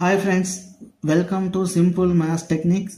hi friends welcome to simple maths techniques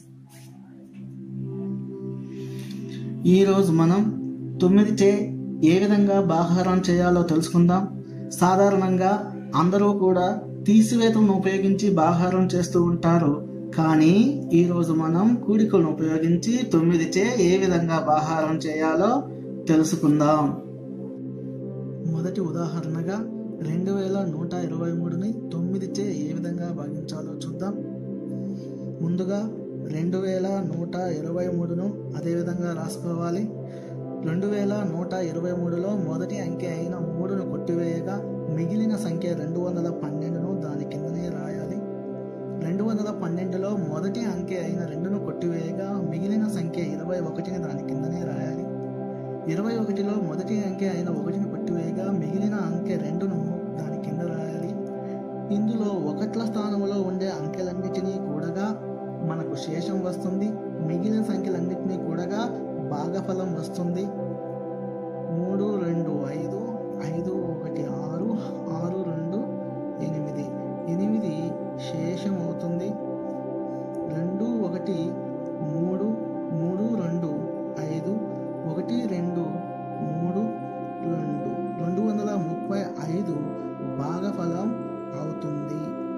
ఈరోజు మనం తొమ్మిది చే ఏ విధంగా బాహారం చేయాలో తెలుసుకుందాం సాధారణంగా అందరూ కూడా తీసివేతలను ఉపయోగించి బాహారం చేస్తూ ఉంటారు కానీ ఈరోజు మనం కూడికలను ఉపయోగించి తొమ్మిది చే ఏ విధంగా బాహారం చేయాలో తెలుసుకుందాం మొదటి ఉదాహరణగా రెండు వేల నూట ఇరవై మూడుని తొమ్మిదిచే ఏ విధంగా భాగించాలో చూద్దాం ముందుగా రెండు వేల నూట ఇరవై మూడును అదే విధంగా రాసుకోవాలి రెండు వేల నూట ఇరవై మూడులో మొదటి అంకె అయిన మూడును కొట్టివేయగా మిగిలిన సంఖ్య రెండు వందల పన్నెండును దాని కిందనే రాయాలి రెండు వందల పన్నెండులో మొదటి అంకె అయిన రెండును కొట్టివేయగా మిగిలిన సంఖ్య ఇరవై ఒకటిని దాని కిందనే రాయాలి ఇరవై ఒకటిలో మొదటి అంకె అయిన ఒకటిని కొట్టివేయగా మిగిలిన అంకె రెండును దాని కింద రాయాలి ఇందులో ఒకట్ల స్థానంలో ఉండే అంకెలన్నిటినీ కూడగా మనకు శేషం వస్తుంది మిగిలిన సంఖ్యలన్నిటినీ కూడగా భాగఫలం వస్తుంది మూడు రెండు ఐదు ఐదు ఒకటి ఆరు ఆరు రెండు ఎనిమిది ఎనిమిది శేషం అవుతుంది రెండు ఒకటి మూడు మూడు రెండు ఐదు ఒకటి రెండు మూడు రెండు రెండు వందల ముప్పై ఐదు భాగఫలం అవుతుంది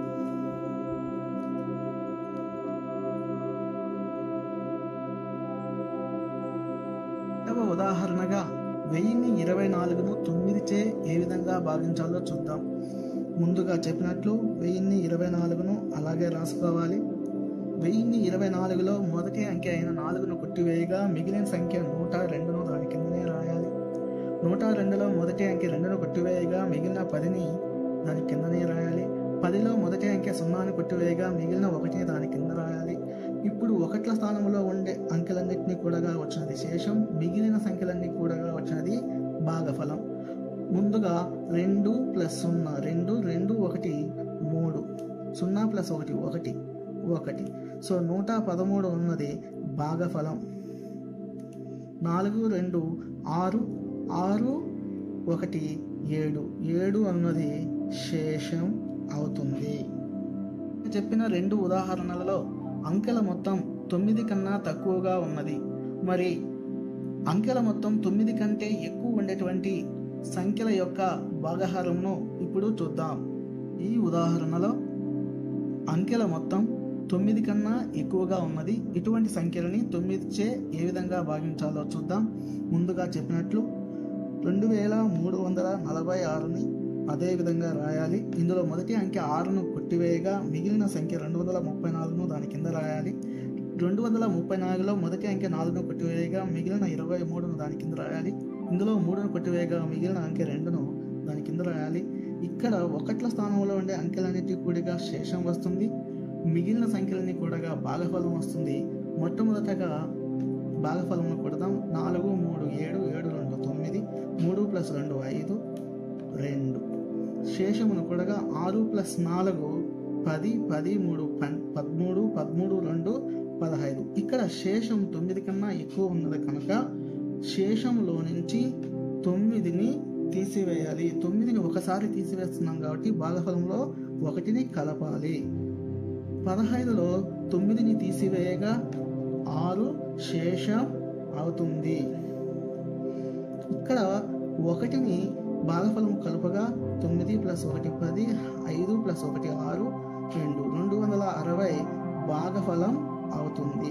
రెండవ ఉదాహరణగా వెయ్యిన్ని ఇరవై నాలుగును తొమ్మిది చే ఏ విధంగా భాగించాలో చూద్దాం ముందుగా చెప్పినట్లు వెయ్యిన్ని ఇరవై నాలుగును అలాగే రాసుకోవాలి వెయ్యిన్ని ఇరవై నాలుగులో మొదటి అంకె అయిన నాలుగును కొట్టివేయగా మిగిలిన సంఖ్య నూట రెండును దాని కిందనే రాయాలి నూట రెండులో మొదటి అంకె రెండును కొట్టివేయగా మిగిలిన పదిని దాని కిందనే రాయాలి పదిలో మొదటి అంకె సున్నాను కొట్టివేయగా మిగిలిన ఒకటిని దాని కింద రాయాలి ఇప్పుడు ఒకట్ల స్థానంలో ఉండే అంకెలన్నింటినీ కూడగా వచ్చినది శేషం మిగిలిన సంఖ్యలన్నీ కూడగా వచ్చినది భాగఫలం ముందుగా రెండు ప్లస్ సున్నా రెండు రెండు ఒకటి మూడు సున్నా ప్లస్ ఒకటి ఒకటి ఒకటి సో నూట పదమూడు ఉన్నది భాగఫలం నాలుగు రెండు ఆరు ఆరు ఒకటి ఏడు ఏడు అన్నది శేషం అవుతుంది చెప్పిన రెండు ఉదాహరణలలో అంకెల మొత్తం తొమ్మిది కన్నా తక్కువగా ఉన్నది మరి అంకెల మొత్తం తొమ్మిది కంటే ఎక్కువ ఉండేటువంటి సంఖ్యల యొక్క భాగహారంను ఇప్పుడు చూద్దాం ఈ ఉదాహరణలో అంకెల మొత్తం తొమ్మిది కన్నా ఎక్కువగా ఉన్నది ఇటువంటి సంఖ్యలని తొమ్మిది చే ఏ విధంగా భాగించాలో చూద్దాం ముందుగా చెప్పినట్లు రెండు వేల మూడు వందల నలభై ఆరుని అదే విధంగా రాయాలి ఇందులో మొదటి అంకె ఆరును కొట్టివేయగా మిగిలిన సంఖ్య రెండు వందల ముప్పై నాలుగును దాని కింద రాయాలి రెండు వందల ముప్పై నాలుగులో మొదటి అంకె నాలుగును కొట్టివేయగా మిగిలిన ఇరవై మూడును దాని కింద రాయాలి ఇందులో మూడును కొట్టివేయగా మిగిలిన అంకె రెండును దాని కింద రాయాలి ఇక్కడ ఒకట్ల స్థానంలో ఉండే అంకెలన్నిటి కూడిగా శేషం వస్తుంది మిగిలిన సంఖ్యలన్నీ కూడగా భాగఫలం వస్తుంది మొట్టమొదటగా భాగఫలంలో కొడదాం నాలుగు మూడు ఏడు ఏడు రెండు తొమ్మిది మూడు ప్లస్ రెండు ఐదు రెండు శేషమును కూడగా ఆరు ప్లస్ నాలుగు పది పది మూడు పన్ పదమూడు పదమూడు రెండు పదహైదు ఇక్కడ శేషం తొమ్మిది కన్నా ఎక్కువ ఉన్నది కనుక శేషంలో నుంచి తొమ్మిదిని తీసివేయాలి తొమ్మిదిని ఒకసారి తీసివేస్తున్నాం కాబట్టి భాగఫలంలో ఒకటిని కలపాలి పదహైదులో తొమ్మిదిని తీసివేయగా ఆరు శేషం అవుతుంది ఇక్కడ ఒకటిని భాగఫలం కలుపగా తొమ్మిది ప్లస్ ఒకటి పది ఐదు ప్లస్ ఒకటి ఆరు రెండు రెండు వందల అరవై భాగఫలం అవుతుంది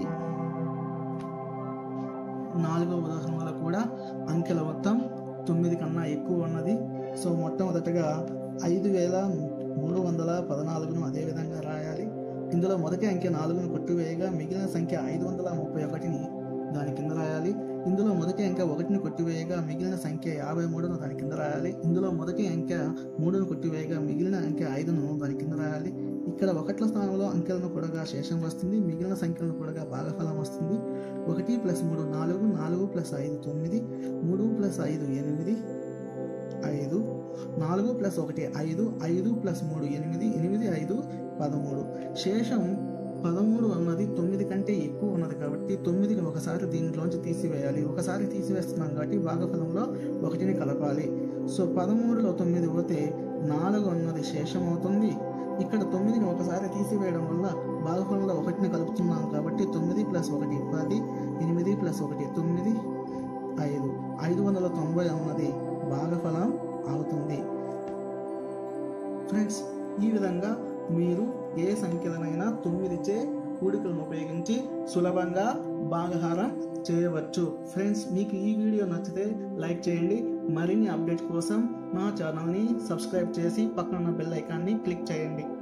నాలుగో ఉదాహరణలో కూడా అంకెల మొత్తం తొమ్మిది కన్నా ఎక్కువ ఉన్నది సో మొట్టమొదటగా ఐదు వేల మూడు వందల పద్నాలుగును అదే విధంగా రాయాలి ఇందులో మొదటి అంకె నాలుగును కొట్టివేయగా మిగిలిన సంఖ్య ఐదు వందల ముప్పై ఒకటిని దాని కింద రాయాలి ఇందులో మొదటి అంకె ఒకటిని కొట్టివేయగా మిగిలిన సంఖ్య యాభై మూడును దాని కింద రాయాలి ఇందులో మొదటి అంకె మూడును కొట్టివేయగా మిగిలిన అంకె ఐదును దాని కింద రాయాలి ఇక్కడ ఒకట్ల స్థానంలో అంకెలను కూడగా శేషం వస్తుంది మిగిలిన సంఖ్యలను కూడగా భాగఫలం వస్తుంది ఒకటి ప్లస్ మూడు నాలుగు నాలుగు ప్లస్ ఐదు తొమ్మిది మూడు ప్లస్ ఐదు ఎనిమిది ఐదు నాలుగు ప్లస్ ఒకటి ఐదు ఐదు ప్లస్ మూడు ఎనిమిది ఎనిమిది ఐదు పదమూడు శేషం పదమూడు అన్నది తొమ్మిది కంటే ఎక్కువ ఉన్నది కాబట్టి తొమ్మిదిని ఒకసారి దీంట్లోంచి తీసివేయాలి ఒకసారి తీసివేస్తున్నాం కాబట్టి భాగఫలంలో ఒకటిని కలపాలి సో పదమూడులో తొమ్మిది పోతే నాలుగు అన్నది శేషం అవుతుంది ఇక్కడ తొమ్మిదిని ఒకసారి తీసివేయడం వల్ల భాగఫలంలో ఒకటిని కలుపుతున్నాం కాబట్టి తొమ్మిది ప్లస్ ఒకటి పది ఎనిమిది ప్లస్ ఒకటి తొమ్మిది ఐదు ఐదు వందల తొంభై అన్నది భాగఫలం అవుతుంది ఫ్రెండ్స్ ఈ విధంగా మీరు ఏ సంఖ్యలనైనా తొమ్మిదిచే కూడికలను ఉపయోగించి సులభంగా భాగహారం చేయవచ్చు ఫ్రెండ్స్ మీకు ఈ వీడియో నచ్చితే లైక్ చేయండి మరిన్ని అప్డేట్స్ కోసం మా ఛానల్ని సబ్స్క్రైబ్ చేసి పక్కన ఉన్న బెల్ ఐకాన్ని క్లిక్ చేయండి